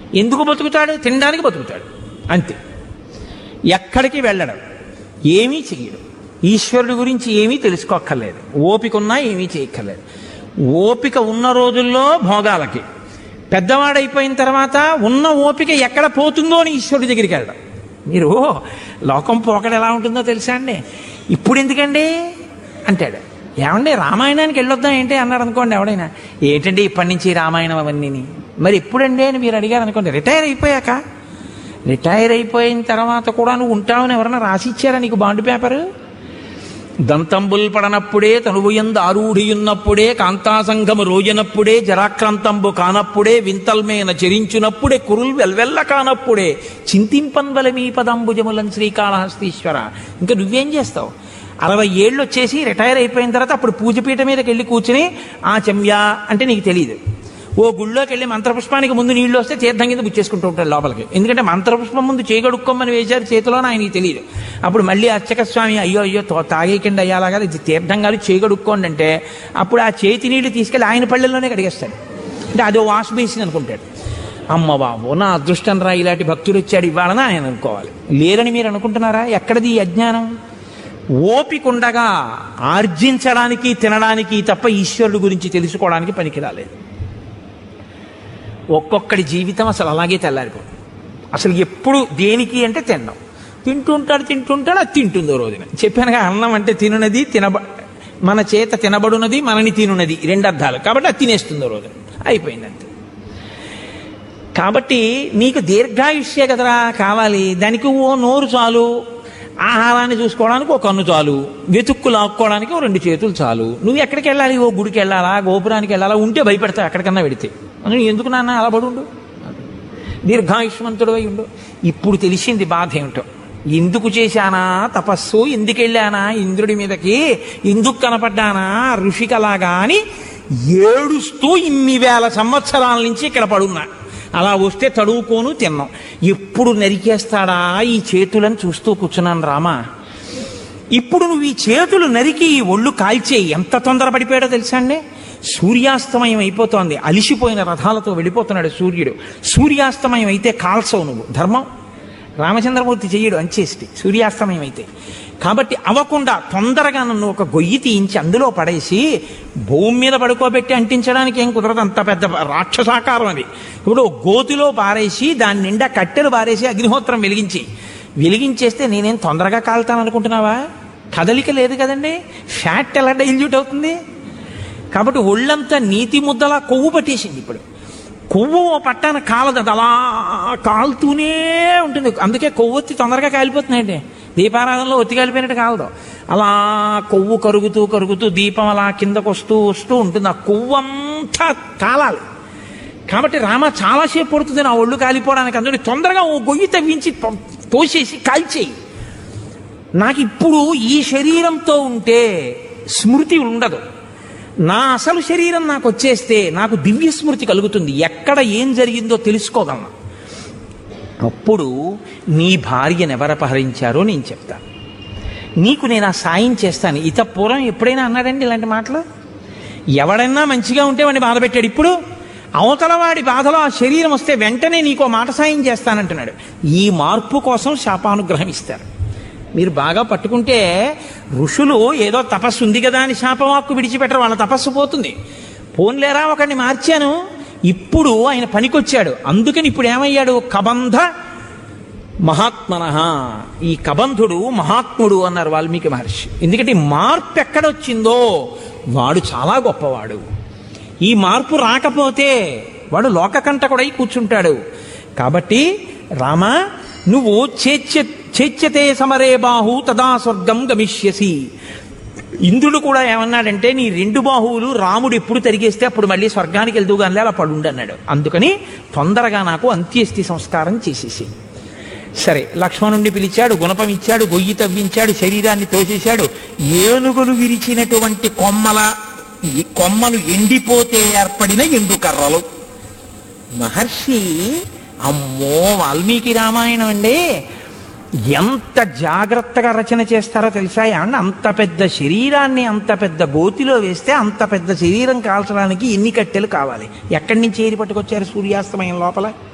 ఎందుకు బతుకుతాడు తినడానికి బతుకుతాడు అంతే ఎక్కడికి వెళ్ళడం ఏమీ చెయ్యడు ఈశ్వరుడి గురించి ఏమీ తెలుసుకోక్కర్లేదు ఓపిక ఉన్నా ఏమీ చేయక్కర్లేదు ఓపిక ఉన్న రోజుల్లో భోగాలకి పెద్దవాడైపోయిన తర్వాత ఉన్న ఓపిక ఎక్కడ పోతుందో అని ఈశ్వరుడి దగ్గరికి వెళ్ళడం మీరు లోకం పోకడ ఎలా ఉంటుందో తెలుసా అండి ఇప్పుడు ఎందుకండి అంటాడు ఏమండి రామాయణానికి వెళ్ళొద్దాం ఏంటి అన్నాడు అనుకోండి ఎవడైనా ఏంటండి ఇప్పటి నుంచి రామాయణం అవన్నీ మరి ఎప్పుడండి అని మీరు అడిగారు అనుకోండి రిటైర్ అయిపోయాక రిటైర్ అయిపోయిన తర్వాత కూడా నువ్వు ఉంటావని ఎవరైనా రాసిచ్చారా నీకు బాండ్ పేపరు దంతంబుల్ పడనప్పుడే తనువుయందు ఆరూఢియున్నప్పుడే కాంతాసంగము రోజనప్పుడే జరాక్రాంతంబు కానప్పుడే వింతల్మేన చెరించునప్పుడే కురుల్ వెల్వెల్ల కానప్పుడే చింతింపన్వల మీ పదంబుజములం శ్రీకాళహస్తీశ్వర ఇంకా నువ్వేం చేస్తావు అరవై ఏళ్ళు వచ్చేసి రిటైర్ అయిపోయిన తర్వాత అప్పుడు పూజపీఠ మీదకి వెళ్ళి కూర్చుని ఆ చెమ్యా అంటే నీకు తెలియదు ఓ గుళ్ళోకి వెళ్ళి మంత్రపుష్పానికి ముందు నీళ్లు వస్తే తీర్థం కింద బుచ్చేసుకుంటూ ఉంటాడు లోపలికి ఎందుకంటే మంత్రపుష్పం ముందు చేయగడుక్కోమని వేశారు చేతిలోనే ఆయనకి తెలియదు అప్పుడు మళ్ళీ అర్చక స్వామి అయ్యో అయ్యో తో- తాగేకండి అయ్యాలాగా ఇది తీర్థం కాదు చేయగడుక్కోండి అంటే అప్పుడు ఆ చేతి నీళ్లు తీసుకెళ్ళి ఆయన పళ్ళల్లోనే కడిగేస్తాడు అంటే అదో వాష్ బేసిన్ అనుకుంటాడు అమ్మ బాబు నా అదృష్టం రా ఇలాంటి భక్తుడు వచ్చాడు ఇవ్వాలని ఆయన అనుకోవాలి లేరని మీరు అనుకుంటున్నారా ఎక్కడిది ఈ అజ్ఞానం ఓపికండగా ఆర్జించడానికి తినడానికి తప్ప ఈశ్వరుడు గురించి తెలుసుకోవడానికి పనికి రాలేదు ఒక్కొక్కడి జీవితం అసలు అలాగే తెల్లారిపోతుంది అసలు ఎప్పుడు దేనికి అంటే తినడం తింటుంటాడు తింటుంటాడు అది తింటుందో రోజున చెప్పానుగా అన్నం అంటే తినునది తినబ మన చేత తినబడునది మనని తినునది రెండు అర్థాలు కాబట్టి అది తినేస్తుందో రోజున అయిపోయింది అంతే కాబట్టి నీకు దీర్ఘాయుష్యే కదరా కావాలి దానికి ఓ నోరు చాలు ఆహారాన్ని చూసుకోవడానికి ఒక కన్ను చాలు వెతుక్కు లాక్కోవడానికి ఓ రెండు చేతులు చాలు నువ్వు ఎక్కడికి వెళ్ళాలి ఓ గుడికి వెళ్ళాలా గోపురానికి వెళ్ళాలా ఉంటే భయపెడతావు ఎక్కడికన్నా వెడితే నువ్వు ఎందుకు నాన్న అలా పడి ఉండు దీర్ఘాయుష్మంతుడు అయి ఉండు ఇప్పుడు తెలిసింది బాధ ఏమిటో ఎందుకు చేశానా తపస్సు ఎందుకు వెళ్ళానా ఇంద్రుడి మీదకి ఎందుకు కనపడ్డానా ఋషికలాగా అని ఏడుస్తూ ఇన్ని వేల సంవత్సరాల నుంచి ఇక్కడ పడున్నా అలా వస్తే తడువుకోను తిన్నాం ఎప్పుడు నరికేస్తాడా ఈ చేతులను చూస్తూ కూర్చున్నాను రామా ఇప్పుడు నువ్వు ఈ చేతులు నరికి ఈ ఒళ్ళు కాల్చేయి ఎంత తొందరపడిపోయాడో తెలుసా అండి సూర్యాస్తమయం అయిపోతోంది అలిసిపోయిన రథాలతో వెళ్ళిపోతున్నాడు సూర్యుడు సూర్యాస్తమయం అయితే కాల్చవు నువ్వు ధర్మం రామచంద్రమూర్తి చెయ్యడు అంచేసి సూర్యాస్తమయం అయితే కాబట్టి అవ్వకుండా తొందరగా నన్ను ఒక గొయ్యి తీయించి అందులో పడేసి భూమి మీద పడుకోబెట్టి అంటించడానికి ఏం కుదరదు అంత పెద్ద రాక్షసాకారం అది ఇప్పుడు ఓ గోతిలో పారేసి దాని నిండా కట్టెలు పారేసి అగ్నిహోత్రం వెలిగించి వెలిగించేస్తే నేనేం తొందరగా కాలుతాను అనుకుంటున్నావా కదలిక లేదు కదండి ఫ్యాట్ ఎలా డైల్యూట్ అవుతుంది కాబట్టి ఒళ్ళంతా నీతి ముద్దలా కొవ్వు పట్టేసింది ఇప్పుడు కొవ్వు ఓ పట్టాన కాలదు అది అలా కాలుతూనే ఉంటుంది అందుకే కొవ్వొత్తి తొందరగా కాలిపోతున్నాయండి దీపారాధనలో ఒత్తి కాలిపోయినట్టు కాలదు అలా కొవ్వు కరుగుతూ కరుగుతూ దీపం అలా కిందకు వస్తూ వస్తూ ఉంటుంది ఆ కొవ్వు అంతా కాలాలి కాబట్టి రామ చాలాసేపు పడుతుంది నా ఒళ్ళు కాలిపోవడానికి అందుకని తొందరగా ఓ గొయ్యి తవ్వించి తో- తోసేసి కాల్చేయి నాకు ఇప్పుడు ఈ శరీరంతో ఉంటే స్మృతి ఉండదు నా అసలు శరీరం నాకు వచ్చేస్తే నాకు దివ్య స్మృతి కలుగుతుంది ఎక్కడ ఏం జరిగిందో తెలుసుకోగలను అప్పుడు నీ భార్యను ఎవరపహరించారో నేను చెప్తాను నీకు నేను ఆ సాయం చేస్తాను ఇత పూర్వం ఎప్పుడైనా అన్నాడండి ఇలాంటి మాటలు ఎవడన్నా మంచిగా ఉంటే వాడిని బాధ పెట్టాడు ఇప్పుడు అవతల వాడి బాధలో ఆ శరీరం వస్తే వెంటనే నీకో మాట సాయం చేస్తానంటున్నాడు ఈ మార్పు కోసం శాపానుగ్రహం ఇస్తారు మీరు బాగా పట్టుకుంటే ఋషులు ఏదో తపస్సు ఉంది కదా అని శాపవాక్కు విడిచిపెట్టరు వాళ్ళ తపస్సు పోతుంది పోన్లేరా ఒకడిని మార్చాను ఇప్పుడు ఆయన పనికొచ్చాడు అందుకని ఇప్పుడు ఏమయ్యాడు కబంధ మహాత్మన ఈ కబంధుడు మహాత్ముడు అన్నారు వాల్మీకి మహర్షి ఎందుకంటే ఈ మార్పు ఎక్కడొచ్చిందో వాడు చాలా గొప్పవాడు ఈ మార్పు రాకపోతే వాడు లోకకంటకుడై కూర్చుంటాడు కాబట్టి రామ నువ్వు చేచ్య చేచ్యతే సమరే బాహు తదా స్వర్గం గమిష్యసి ఇంద్రుడు కూడా ఏమన్నాడంటే నీ రెండు బాహువులు రాముడు ఎప్పుడు తరిగేస్తే అప్పుడు మళ్ళీ స్వర్గానికి వెళ్తూ కానీ అలా పడుండు అన్నాడు అందుకని తొందరగా నాకు అంత్యేష్టి సంస్కారం చేసేసి సరే లక్ష్మణుణ్ణి పిలిచాడు గుణపం ఇచ్చాడు గొయ్యి తవ్వించాడు శరీరాన్ని తోసేశాడు ఏనుగులు విరిచినటువంటి కొమ్మల ఈ కొమ్మలు ఎండిపోతే ఏర్పడిన ఎండు కర్రలు మహర్షి అమ్మో వాల్మీకి రామాయణం అండి ఎంత జాగ్రత్తగా రచన చేస్తారో తెలుసా ఏమన్నా అంత పెద్ద శరీరాన్ని అంత పెద్ద గోతిలో వేస్తే అంత పెద్ద శరీరం కాల్చడానికి ఎన్ని కట్టెలు కావాలి ఎక్కడి నుంచి ఏరి పట్టుకొచ్చారు సూర్యాస్తమయం లోపల